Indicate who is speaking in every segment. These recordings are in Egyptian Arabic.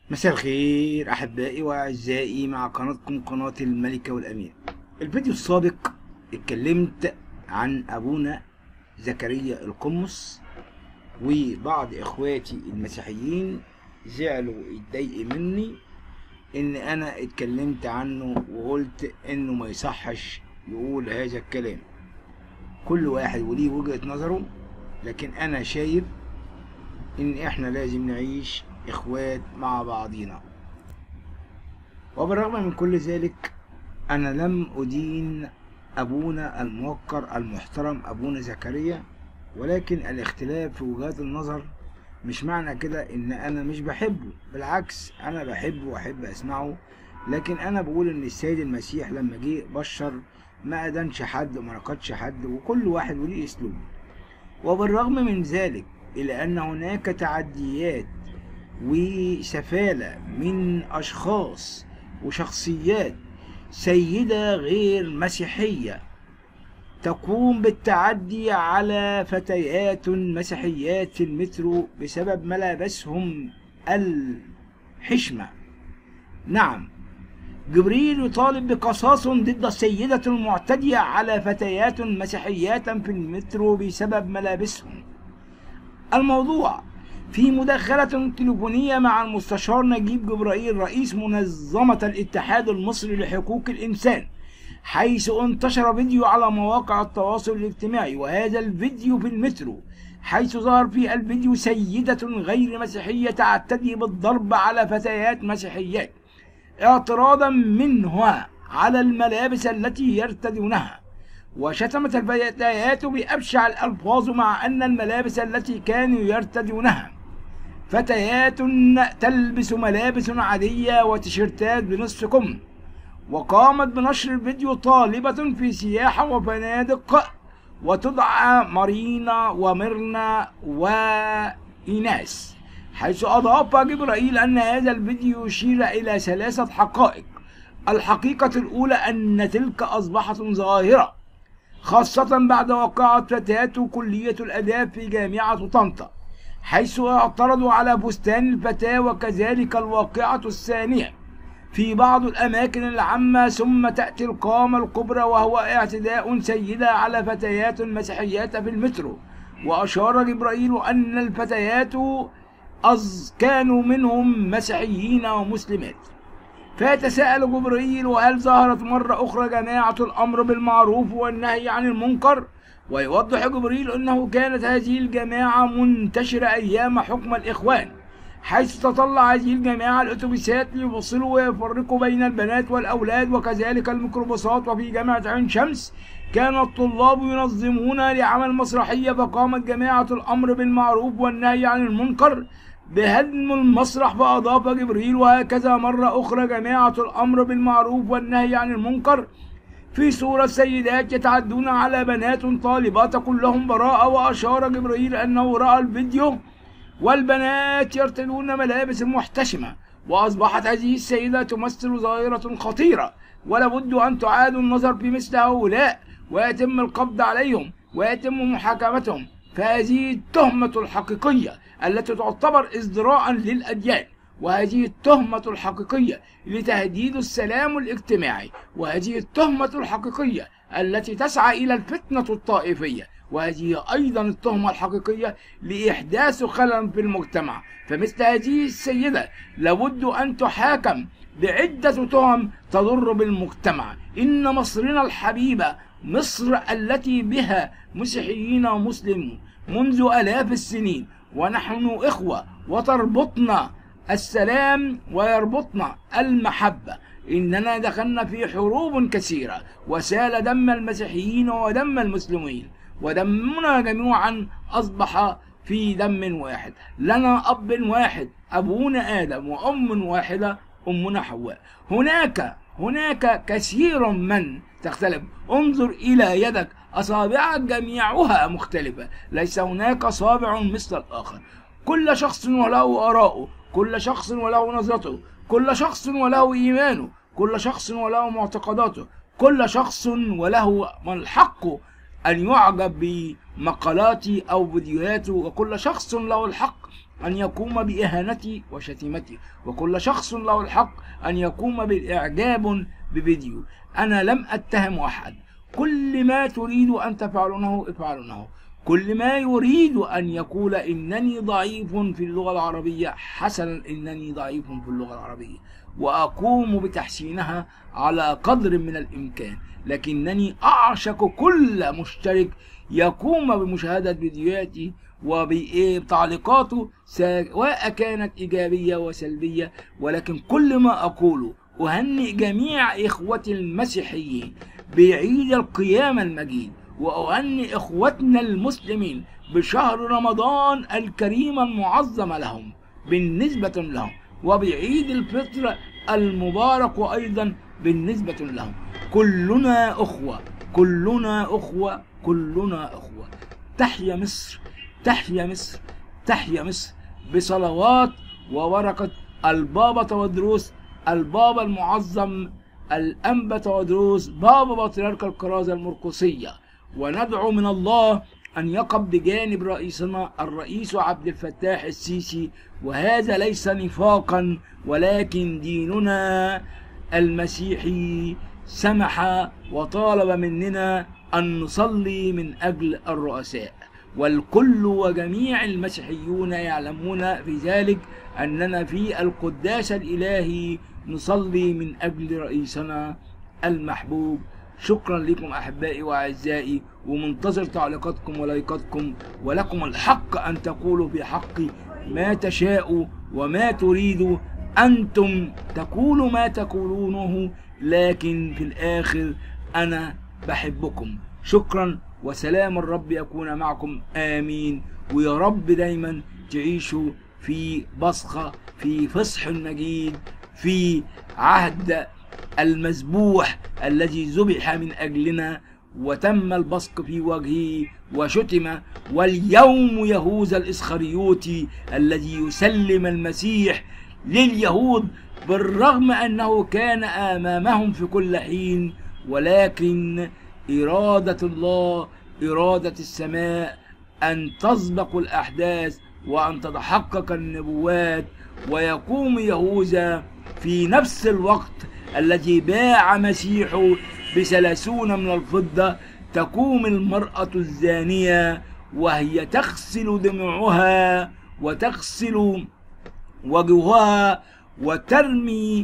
Speaker 1: مساء الخير احبائي واعزائي مع قناتكم قناه الملكه والامير الفيديو السابق اتكلمت عن ابونا زكريا القمص وبعض اخواتي المسيحيين زعلوا اتضايقوا مني ان انا اتكلمت عنه وقلت انه ما يصحش يقول هذا الكلام كل واحد وليه وجهة نظره لكن انا شايف ان احنا لازم نعيش اخوات مع بعضينا وبالرغم من كل ذلك انا لم ادين ابونا الموقر المحترم ابونا زكريا ولكن الاختلاف في وجهات النظر مش معنى كده ان انا مش بحبه بالعكس انا بحبه واحب اسمعه لكن انا بقول ان السيد المسيح لما جه بشر ما ادانش حد وما نقدش حد وكل واحد وليه اسلوب وبالرغم من ذلك الا ان هناك تعديات وسفالة من أشخاص وشخصيات سيدة غير مسيحية تقوم بالتعدي على فتيات مسيحيات في المترو بسبب ملابسهم الحشمة نعم جبريل يطالب بقصاص ضد السيدة المعتدية على فتيات مسيحيات في المترو بسبب ملابسهم الموضوع في مداخلة تليفونية مع المستشار نجيب جبرائيل رئيس منظمة الاتحاد المصري لحقوق الإنسان حيث انتشر فيديو على مواقع التواصل الاجتماعي وهذا الفيديو في المترو حيث ظهر في الفيديو سيدة غير مسيحية تعتدي بالضرب على فتيات مسيحيات اعتراضا منها على الملابس التي يرتدونها وشتمت الفتيات بأبشع الألفاظ مع أن الملابس التي كانوا يرتدونها فتيات تلبس ملابس عادية وتيشيرتات بنصف كم وقامت بنشر الفيديو طالبة في سياحة وفنادق وتدعى مارينا وميرنا وإيناس حيث أضاف جبرائيل أن هذا الفيديو يشير إلى ثلاثة حقائق الحقيقة الأولى أن تلك أصبحت ظاهرة خاصة بعد وقعت فتاة كلية الآداب في جامعة طنطا حيث اعترضوا على بستان الفتاة وكذلك الواقعة الثانية في بعض الأماكن العامة ثم تأتي القامة الكبرى وهو اعتداء سيدة على فتيات مسيحيات في المترو وأشار جبرائيل أن الفتيات أز كانوا منهم مسيحيين ومسلمات فيتساءل جبرائيل وهل ظهرت مرة أخرى جماعة الأمر بالمعروف والنهي عن المنكر ويوضح جبريل أنه كانت هذه الجماعة منتشرة أيام حكم الإخوان حيث تطلع هذه الجماعة الأتوبيسات ليفصلوا ويفرقوا بين البنات والأولاد وكذلك الميكروباصات وفي جامعة عين شمس كان الطلاب ينظمون لعمل مسرحية فقامت جماعة الأمر بالمعروف والنهي عن المنكر بهدم المسرح فأضاف جبريل وهكذا مرة أخرى جماعة الأمر بالمعروف والنهي عن المنكر في صورة سيدات يتعدون على بنات طالبات كلهم براءة وأشار جبريل أنه رأى الفيديو والبنات يرتدون ملابس محتشمة وأصبحت هذه السيدة تمثل ظاهرة خطيرة ولابد أن تعاد النظر في مثل هؤلاء ويتم القبض عليهم ويتم محاكمتهم فهذه التهمة الحقيقية التي تعتبر ازدراء للأديان وهذه التهمة الحقيقية لتهديد السلام الاجتماعي وهذه التهمة الحقيقية التي تسعى إلى الفتنة الطائفية وهذه أيضا التهمة الحقيقية لإحداث خلل في المجتمع فمثل هذه السيدة لابد أن تحاكم بعدة تهم تضر بالمجتمع إن مصرنا الحبيبة مصر التي بها مسيحيين ومسلمون منذ آلاف السنين ونحن إخوة وتربطنا السلام ويربطنا المحبة إننا دخلنا في حروب كثيرة وسال دم المسيحيين ودم المسلمين ودمنا جميعا أصبح في دم واحد لنا أب واحد أبونا آدم وأم واحدة أمنا حواء هناك هناك كثير من تختلف انظر إلى يدك أصابعك جميعها مختلفة ليس هناك صابع مثل الآخر كل شخص وله آراؤه كل شخص وله نظرته كل شخص وله إيمانه كل شخص وله معتقداته كل شخص وله الحق أن يعجب بمقالاتي أو فيديوهاتي وكل شخص له الحق أن يقوم بإهانتي وشتيمتي وكل شخص له الحق أن يقوم بالإعجاب بفيديو أنا لم أتهم أحد كل ما تريد أن تفعلونه افعلونه كل ما يريد أن يقول إنني ضعيف في اللغة العربية حسنا إنني ضعيف في اللغة العربية وأقوم بتحسينها على قدر من الإمكان لكنني أعشق كل مشترك يقوم بمشاهدة فيديوهاتي وبتعليقاته سواء كانت إيجابية وسلبية ولكن كل ما أقوله أهنئ جميع إخوتي المسيحيين بعيد القيامة المجيد وأهنئ إخوتنا المسلمين بشهر رمضان الكريم المعظم لهم بالنسبة لهم وبعيد الفطر المبارك أيضا بالنسبة لهم كلنا أخوة كلنا أخوة كلنا أخوة تحيا مصر تحيا مصر تحيا مصر بصلوات وبركة البابا تودروس البابا المعظم الأنبا تودروس بابا بطريرك الكرازة المرقسية وندعو من الله أن يقف بجانب رئيسنا الرئيس عبد الفتاح السيسي وهذا ليس نفاقا ولكن ديننا المسيحي سمح وطالب مننا أن نصلي من أجل الرؤساء والكل وجميع المسيحيون يعلمون في ذلك أننا في القداس الإلهي نصلي من أجل رئيسنا المحبوب شكرا لكم أحبائي وأعزائي ومنتظر تعليقاتكم ولايكاتكم ولكم الحق أن تقولوا في حقي ما تشاءوا وما تريدوا أنتم تقولوا ما تقولونه لكن في الآخر أنا بحبكم شكرا وسلام الرب يكون معكم آمين ويا رب دايما تعيشوا في بصخة في فصح مجيد في عهد المذبوح الذي ذبح من أجلنا وتم البصق في وجهه وشتم واليوم يهوذا الإسخريوطي الذي يسلم المسيح لليهود بالرغم أنه كان أمامهم في كل حين ولكن إرادة الله إرادة السماء أن تسبق الأحداث وأن تتحقق النبوات ويقوم يهوذا في نفس الوقت الذي باع مسيحه بثلاثون من الفضة تقوم المرأة الزانية وهي تغسل دموعها وتغسل وجهها وترمي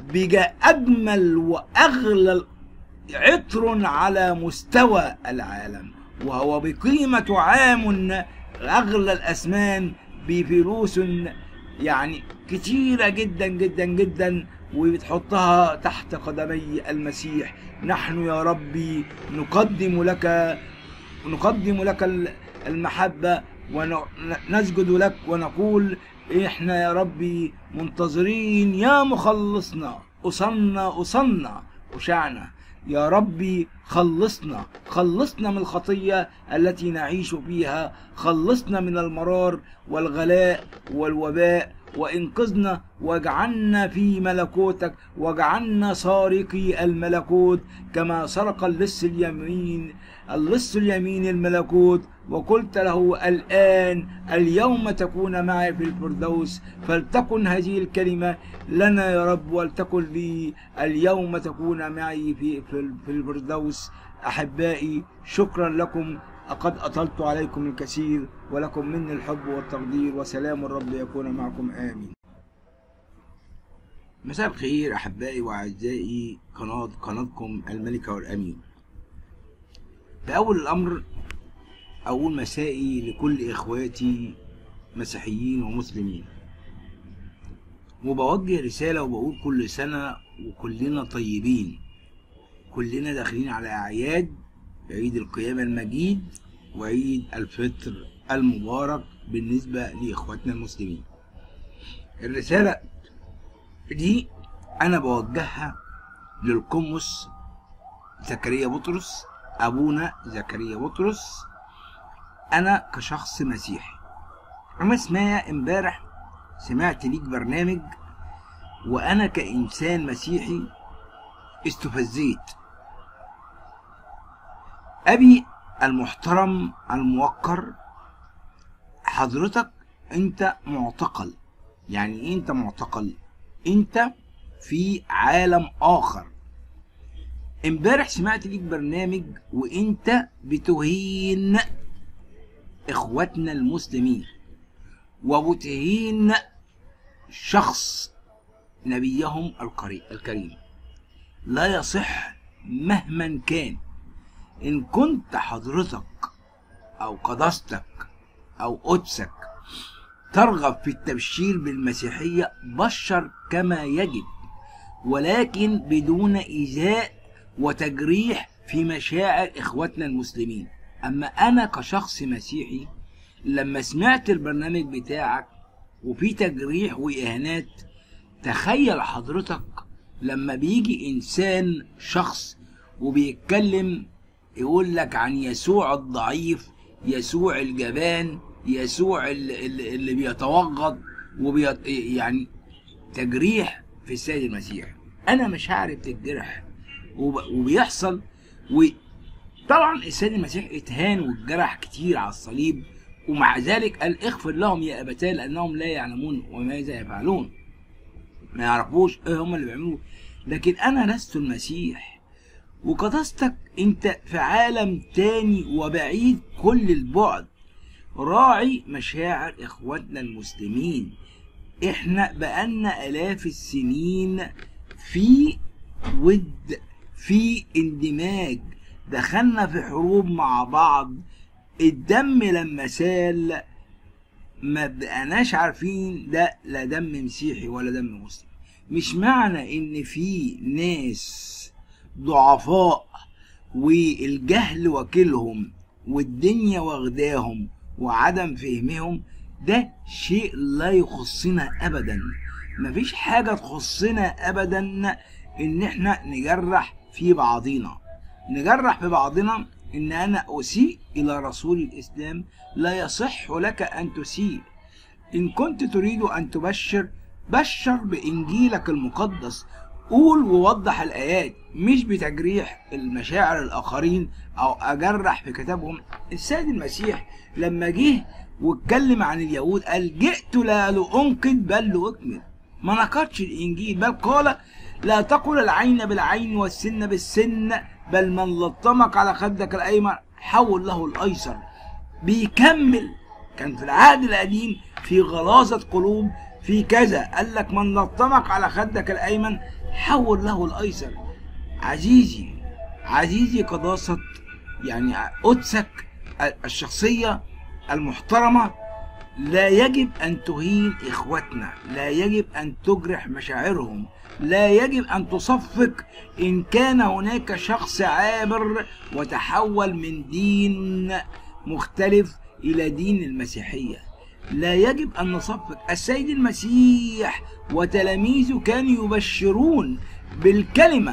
Speaker 1: بأجمل وأغلى عطر على مستوى العالم وهو بقيمة عام أغلى الأثمان بفلوس يعني كتيرة جدا جدا جدا وبتحطها تحت قدمي المسيح نحن يا ربي نقدم لك نقدم لك المحبة ونسجد لك ونقول احنا يا ربي منتظرين يا مخلصنا أصلنا أصلنا وشعنا يا ربي خلصنا خلصنا من الخطية التي نعيش فيها خلصنا من المرار والغلاء والوباء وانقذنا واجعلنا في ملكوتك واجعلنا سارقي الملكوت كما سرق اللص اليمين اللص اليمين الملكوت وقلت له الآن اليوم تكون معي في الفردوس فلتكن هذه الكلمة لنا يا رب ولتكن لي اليوم تكون معي في في الفردوس أحبائي شكرا لكم قد أطلت عليكم الكثير ولكم مني الحب والتقدير وسلام الرب يكون معكم آمين مساء الخير أحبائي وأعزائي قناة قناتكم الملكة والأمين بأول الأمر أقول مسائي لكل إخواتي مسيحيين ومسلمين وبوجه رسالة وبقول كل سنة وكلنا طيبين كلنا داخلين على أعياد عيد القيامة المجيد وعيد الفطر المبارك بالنسبة لإخواتنا المسلمين الرسالة دي أنا بوجهها للقمص زكريا بطرس أبونا زكريا بطرس أنا كشخص مسيحي أنا اسمها امبارح سمعت ليك برنامج وأنا كإنسان مسيحي استفزيت أبي المحترم الموقر حضرتك انت معتقل يعني ايه انت معتقل انت في عالم اخر امبارح سمعت ليك برنامج وانت بتهين اخواتنا المسلمين وبتهين شخص نبيهم الكريم لا يصح مهما كان ان كنت حضرتك او قداستك او قدسك ترغب في التبشير بالمسيحية بشر كما يجب ولكن بدون إيذاء وتجريح في مشاعر إخواتنا المسلمين أما أنا كشخص مسيحي لما سمعت البرنامج بتاعك وفي تجريح وإهانات تخيل حضرتك لما بيجي إنسان شخص وبيتكلم يقول لك عن يسوع الضعيف يسوع الجبان يسوع اللي, اللي بيتوغض وبيت يعني تجريح في السيد المسيح انا مش هعرف تتجرح وبيحصل وطبعا السيد المسيح اتهان واتجرح كتير على الصليب ومع ذلك قال اغفر لهم يا ابتاه لانهم لا يعلمون وماذا يفعلون ما يعرفوش ايه هم اللي بيعملوه لكن انا لست المسيح وقداستك انت في عالم تاني وبعيد كل البعد راعي مشاعر اخواتنا المسلمين احنا بقالنا الاف السنين في ود في اندماج دخلنا في حروب مع بعض الدم لما سال ما بقناش عارفين ده لا دم مسيحي ولا دم مسلم مش معنى ان في ناس ضعفاء والجهل واكلهم والدنيا واخداهم وعدم فهمهم ده شيء لا يخصنا ابدا مفيش حاجة تخصنا ابدا ان احنا نجرح في بعضنا نجرح في بعضنا ان انا اسيء الى رسول الاسلام لا يصح لك ان تسيء ان كنت تريد ان تبشر بشر بانجيلك المقدس قول ووضح الايات مش بتجريح المشاعر الاخرين او اجرح في كتابهم السيد المسيح لما جه واتكلم عن اليهود قال جئت لا لانقذ بل لاكمل ما نقدش الانجيل بل قال لا تقل العين بالعين والسن بالسن بل من لطمك على خدك الايمن حول له الايسر بيكمل كان في العهد القديم في غلاظه قلوب في كذا قال لك من لطمك على خدك الايمن حول له الايسر عزيزي عزيزي قداسه يعني قدسك الشخصيه المحترمه لا يجب ان تهين اخوتنا لا يجب ان تجرح مشاعرهم لا يجب ان تصفق ان كان هناك شخص عابر وتحول من دين مختلف الى دين المسيحيه لا يجب ان نصفق السيد المسيح وتلاميذه كانوا يبشرون بالكلمه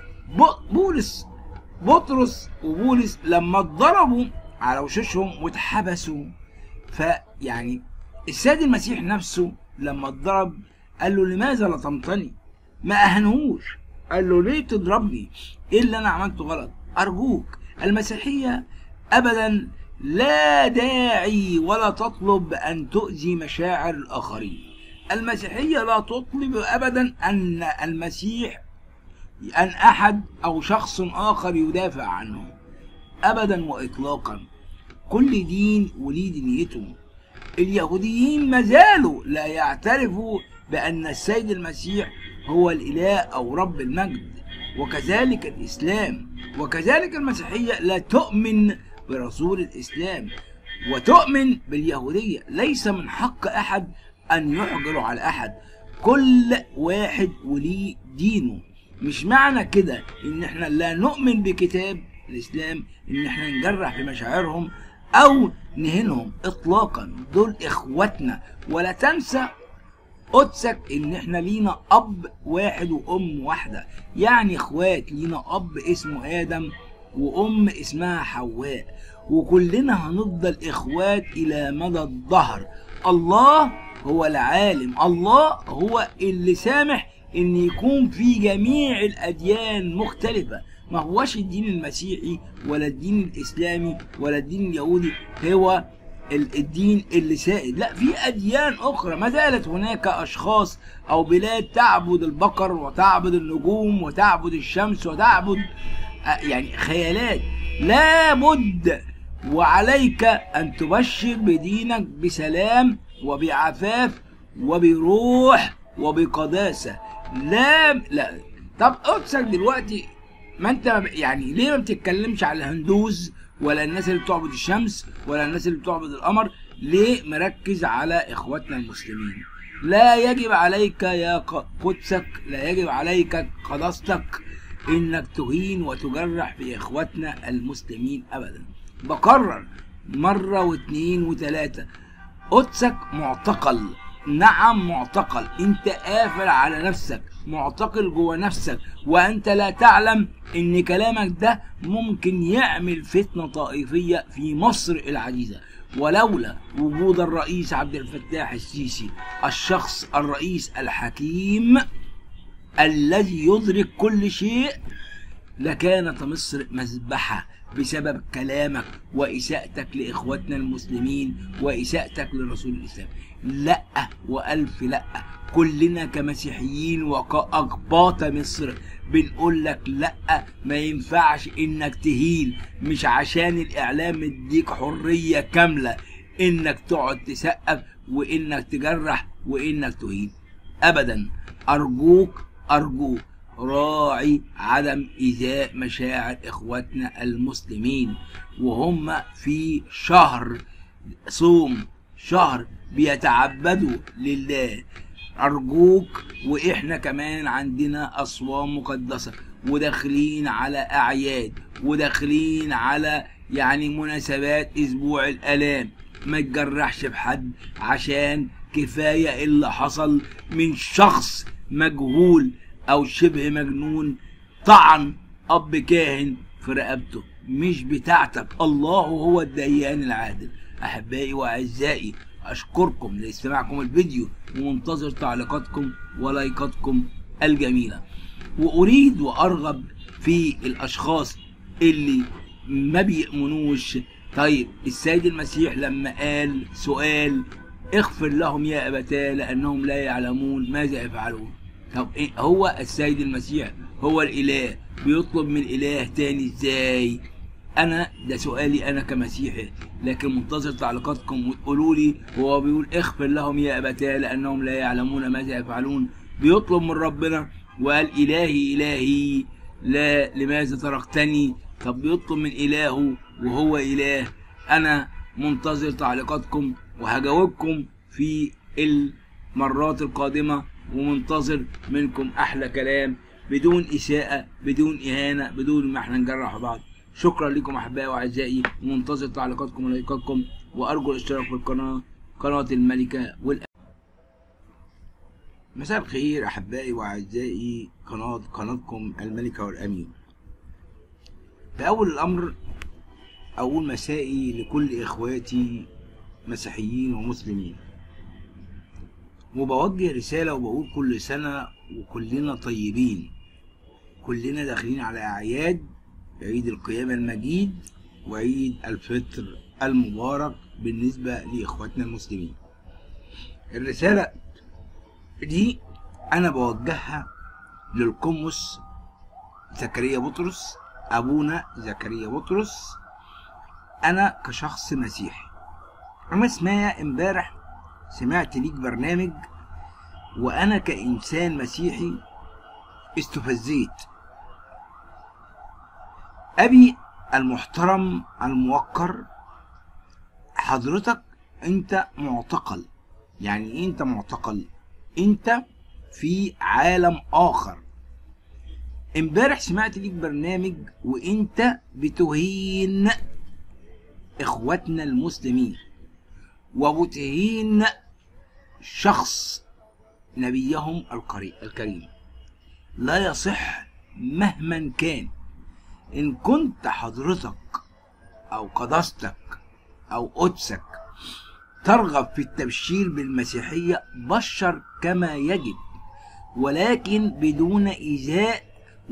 Speaker 1: بولس بطرس وبولس لما اتضربوا على وشوشهم واتحبسوا فيعني السيد المسيح نفسه لما اتضرب قال له لماذا لطمتني ما اهنهوش قال له ليه تضربني ايه اللي انا عملته غلط ارجوك المسيحيه ابدا لا داعي ولا تطلب ان تؤذي مشاعر الاخرين المسيحيه لا تطلب ابدا ان المسيح ان احد او شخص اخر يدافع عنه ابدا واطلاقا كل دين وليه دنيته اليهوديين ما زالوا لا يعترفوا بان السيد المسيح هو الاله او رب المجد وكذلك الاسلام وكذلك المسيحيه لا تؤمن برسول الاسلام وتؤمن باليهوديه ليس من حق احد ان يحجر على احد كل واحد وليه دينه مش معنى كده ان احنا لا نؤمن بكتاب الاسلام ان احنا نجرح في مشاعرهم او نهنهم اطلاقا دول اخواتنا ولا تنسى قدسك ان احنا لينا اب واحد وام واحده يعني اخوات لينا اب اسمه ادم وام اسمها حواء وكلنا هنفضل اخوات الى مدى الدهر الله هو العالم الله هو اللي سامح ان يكون في جميع الاديان مختلفه ما هوش الدين المسيحي ولا الدين الاسلامي ولا الدين اليهودي هو ال- الدين اللي سائد لا في اديان اخرى ما زالت هناك اشخاص او بلاد تعبد البقر وتعبد النجوم وتعبد الشمس وتعبد آه، يعني خيالات لابد وعليك ان تبشر بدينك بسلام وبعفاف وبروح وبقداسه لا لا طب قدسك دلوقتي ما انت يعني ليه ما بتتكلمش على الهندوز ولا الناس اللي بتعبد الشمس ولا الناس اللي بتعبد القمر ليه مركز على اخواتنا المسلمين لا يجب عليك يا ق- قدسك لا يجب عليك قداستك انك تهين وتجرح في اخواتنا المسلمين ابدا بكرر مرة واثنين وثلاثة قدسك معتقل نعم معتقل انت قافل على نفسك معتقل جوه نفسك وانت لا تعلم ان كلامك ده ممكن يعمل فتنة طائفية في مصر العزيزة ولولا وجود الرئيس عبد الفتاح السيسي الشخص الرئيس الحكيم الذي يدرك كل شيء لكانت مصر مذبحة بسبب كلامك وإساءتك لإخواتنا المسلمين وإساءتك لرسول الإسلام لا وألف لا كلنا كمسيحيين وكأقباط مصر بنقول لك لا ما ينفعش انك تهين مش عشان الاعلام مديك حرية كاملة انك تقعد تسقف وانك تجرح وانك تهين ابدا ارجوك ارجوك راعي عدم ايذاء مشاعر اخواتنا المسلمين وهم في شهر صوم شهر بيتعبدوا لله ارجوك واحنا كمان عندنا اصوام مقدسه وداخلين على اعياد وداخلين على يعني مناسبات اسبوع الالام ما تجرحش بحد عشان كفايه اللي حصل من شخص مجهول او شبه مجنون طعن اب كاهن في رقبته مش بتاعتك الله هو الديان العادل احبائي واعزائي اشكركم لاستماعكم الفيديو ومنتظر تعليقاتكم ولايكاتكم الجميله واريد وارغب في الاشخاص اللي ما بيؤمنوش طيب السيد المسيح لما قال سؤال اغفر لهم يا ابتاه لانهم لا يعلمون ماذا يفعلون طب إيه هو السيد المسيح هو الاله بيطلب من اله تاني ازاي انا ده سؤالي انا كمسيحي لكن منتظر تعليقاتكم وتقولوا لي هو بيقول اغفر لهم يا ابتاه لانهم لا يعلمون ماذا يفعلون بيطلب من ربنا وقال الهي الهي لا لماذا تركتني طب بيطلب من الهه وهو اله انا منتظر تعليقاتكم وهجاوبكم في المرات القادمه ومنتظر منكم احلى كلام بدون اساءه بدون اهانه بدون ما احنا نجرح بعض شكرا لكم احبائي واعزائي ومنتظر تعليقاتكم ولايكاتكم وارجو الاشتراك في القناه قناه الملكه والأ... مساء الخير احبائي واعزائي قناه قناتكم الملكه والامير في اول الامر اقول مسائي لكل اخواتي مسيحيين ومسلمين وبوجه رسالة وبقول كل سنة وكلنا طيبين كلنا داخلين على أعياد عيد القيامة المجيد وعيد الفطر المبارك بالنسبة لإخواتنا المسلمين الرسالة دي أنا بوجهها للقمص زكريا بطرس أبونا زكريا بطرس أنا كشخص مسيحي أما اسمها امبارح سمعت ليك برنامج وانا كانسان مسيحي استفزيت ابي المحترم الموقر حضرتك انت معتقل يعني ايه انت معتقل انت في عالم اخر امبارح سمعت ليك برنامج وانت بتهين اخواتنا المسلمين وبتهين شخص نبيهم الكريم لا يصح مهما كان ان كنت حضرتك او قداستك او قدسك ترغب في التبشير بالمسيحية بشر كما يجب ولكن بدون إيذاء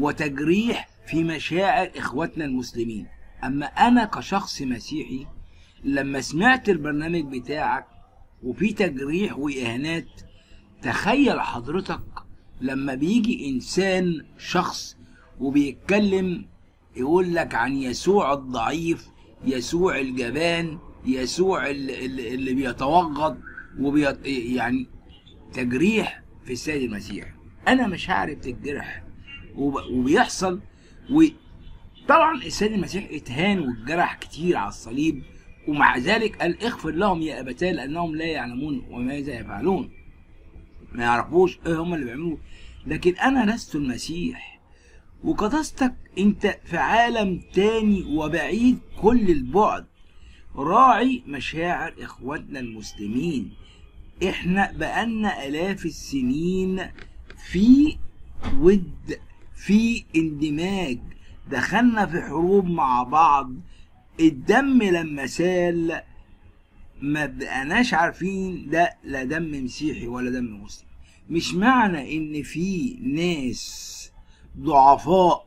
Speaker 1: وتجريح في مشاعر إخواتنا المسلمين أما أنا كشخص مسيحي لما سمعت البرنامج بتاعك وفي تجريح واهانات تخيل حضرتك لما بيجي انسان شخص وبيتكلم يقول لك عن يسوع الضعيف يسوع الجبان يسوع ال- ال- اللي بيتوغض وبيت يعني تجريح في السيد المسيح انا مش هعرف تتجرح وب- وبيحصل وطبعا السيد المسيح اتهان واتجرح كتير على الصليب ومع ذلك قال اغفر لهم يا ابتاه لانهم لا يعلمون وماذا يفعلون ما يعرفوش ايه هم اللي بيعملوه لكن انا لست المسيح وقداستك انت في عالم تاني وبعيد كل البعد راعي مشاعر اخواتنا المسلمين احنا بقالنا الاف السنين في ود في اندماج دخلنا في حروب مع بعض الدم لما سال ما بقناش عارفين ده لا دم مسيحي ولا دم مسلم مش معنى ان في ناس ضعفاء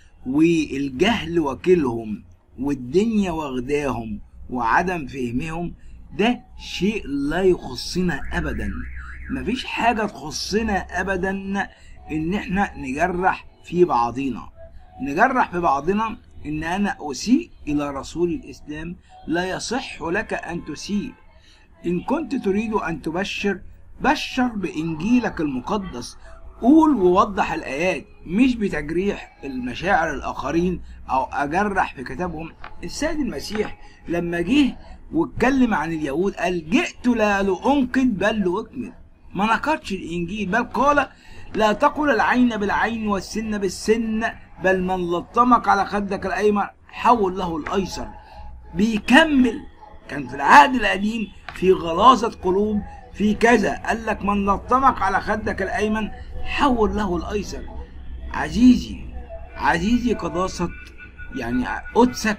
Speaker 1: والجهل واكلهم والدنيا واخداهم وعدم فهمهم ده شيء لا يخصنا ابدا مفيش حاجة تخصنا ابدا ان احنا نجرح في بعضينا نجرح في بعضنا ان انا اسيء الى رسول الاسلام لا يصح لك ان تسيء ان كنت تريد ان تبشر بشر بانجيلك المقدس قول ووضح الايات مش بتجريح المشاعر الاخرين او اجرح في كتابهم السيد المسيح لما جه واتكلم عن اليهود قال جئت لا لانقذ بل لاكمل ما نقضش الانجيل بل قال لا تقل العين بالعين والسن بالسن بل من لطمك على خدك الايمن حول له الايسر بيكمل كان في العهد القديم في غلاظة قلوب في كذا قال لك من لطمك على خدك الايمن حول له الايسر عزيزي عزيزي قداسة يعني قدسك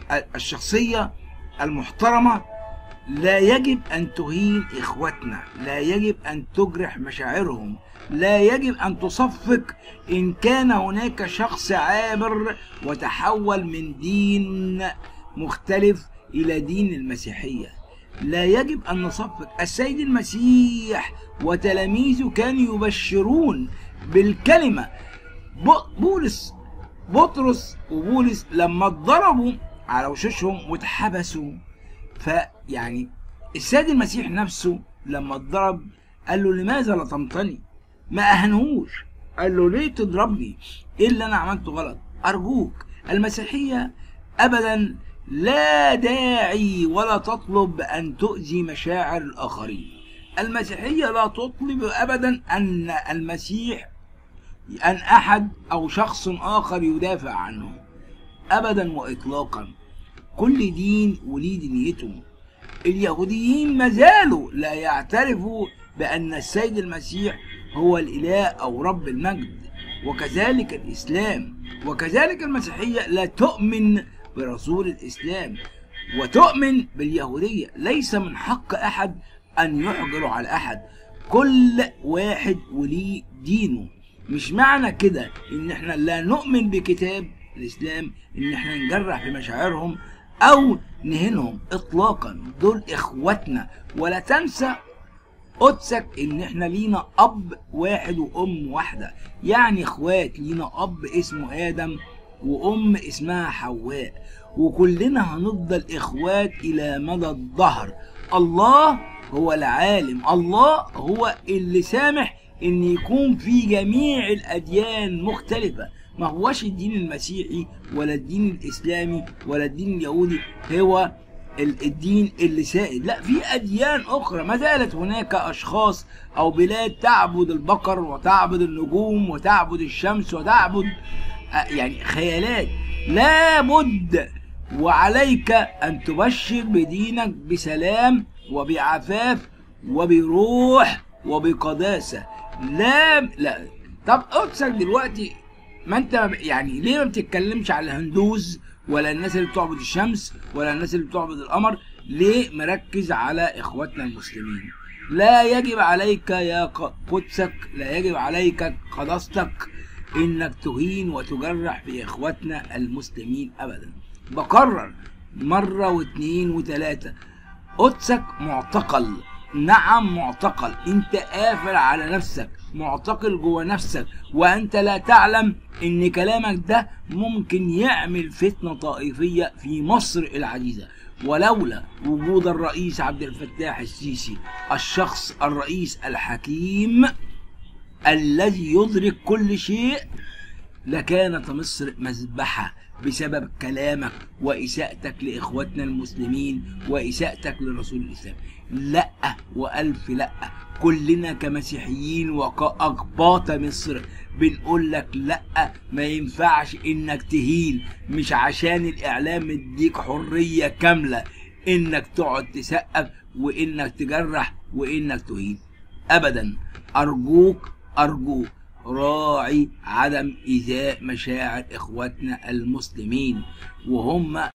Speaker 1: الشخصية المحترمة لا يجب أن تهين إخوتنا لا يجب أن تجرح مشاعرهم لا يجب أن تصفق إن كان هناك شخص عابر وتحول من دين مختلف إلى دين المسيحية لا يجب أن نصفق السيد المسيح وتلاميذه كانوا يبشرون بالكلمة ب- بولس بطرس وبولس لما اتضربوا على وشوشهم واتحبسوا فيعني السيد المسيح نفسه لما اتضرب قال له لماذا لطمتني ما اهنهوش قال له ليه تضربني ايه اللي انا عملته غلط ارجوك المسيحيه ابدا لا داعي ولا تطلب ان تؤذي مشاعر الاخرين المسيحيه لا تطلب ابدا ان المسيح ان احد او شخص اخر يدافع عنه ابدا واطلاقا كل دين وليه دنيته اليهوديين ما زالوا لا يعترفوا بان السيد المسيح هو الاله او رب المجد وكذلك الاسلام وكذلك المسيحيه لا تؤمن برسول الاسلام وتؤمن باليهوديه ليس من حق احد ان يحجر على احد كل واحد وليه دينه مش معنى كده ان احنا لا نؤمن بكتاب الاسلام ان احنا نجرح في مشاعرهم او نهينهم اطلاقا دول اخواتنا ولا تنسى قدسك ان احنا لينا اب واحد وام واحده يعني اخوات لينا اب اسمه ادم وام اسمها حواء وكلنا هنفضل اخوات الى مدى الدهر الله هو العالم الله هو اللي سامح ان يكون في جميع الاديان مختلفه ما هوش الدين المسيحي ولا الدين الاسلامي ولا الدين اليهودي هو ال- الدين اللي سائد لا في اديان اخرى ما زالت هناك اشخاص او بلاد تعبد البقر وتعبد النجوم وتعبد الشمس وتعبد آه، يعني خيالات لابد وعليك ان تبشر بدينك بسلام وبعفاف وبروح وبقداسه لا لا طب قدسك دلوقتي ما انت يعني ليه ما بتتكلمش على الهندوز ولا الناس اللي بتعبد الشمس ولا الناس اللي بتعبد القمر ليه مركز على اخواتنا المسلمين لا يجب عليك يا ق- قدسك لا يجب عليك قداستك انك تهين وتجرح في اخواتنا المسلمين ابدا بقرر مرة واثنين وثلاثة قدسك معتقل نعم معتقل انت قافل على نفسك معتقل جوه نفسك وانت لا تعلم ان كلامك ده ممكن يعمل فتنة طائفية في مصر العزيزة ولولا وجود الرئيس عبد الفتاح السيسي الشخص الرئيس الحكيم الذي يدرك كل شيء لكانت مصر مذبحة بسبب كلامك وإساءتك لإخواتنا المسلمين وإساءتك لرسول الإسلام لا وألف لا كلنا كمسيحيين وكأقباط مصر بنقول لك لا ما ينفعش انك تهين مش عشان الاعلام مديك حرية كاملة انك تقعد تسقف وانك تجرح وانك تهين ابدا ارجوك ارجوك راعي عدم ايذاء مشاعر اخواتنا المسلمين وهم